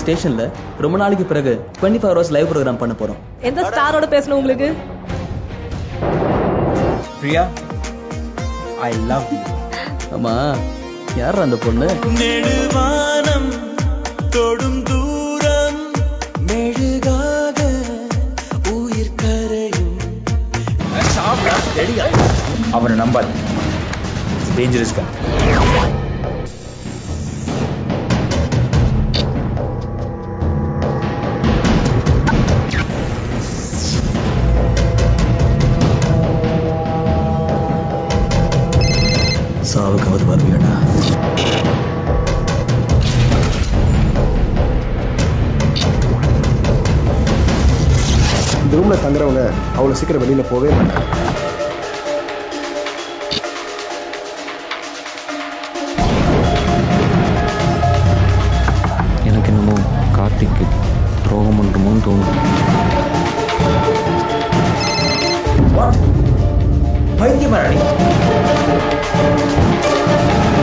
ஸ்டேஷன்ல ரொம்ப நாளைக்கு பிறகு twenty four hours live program பண்ண போறோம் எந்த ஸ்டாரோட பேசணும் உங்களுக்கு பிரியா ஐ லவ் யூ ஆமா யார் அந்த பொண்ணு நெடுவானம் தொடும் தூரம் மெழுகாக உயிர் கரையும் அவனை நம்பாது டேஞ்சரஸ் கன் சாவுக்காவது வருவியாடா இந்த ரூம்ல தங்குறவங்க அவ்வளவு சீக்கிரம் வெளியில போவே மாட்டாங்க எனக்கு என்னமோ கார்த்திக்கு துரோகம் பண்ணுறோமோன்னு தோணும் பைத்தியமாடி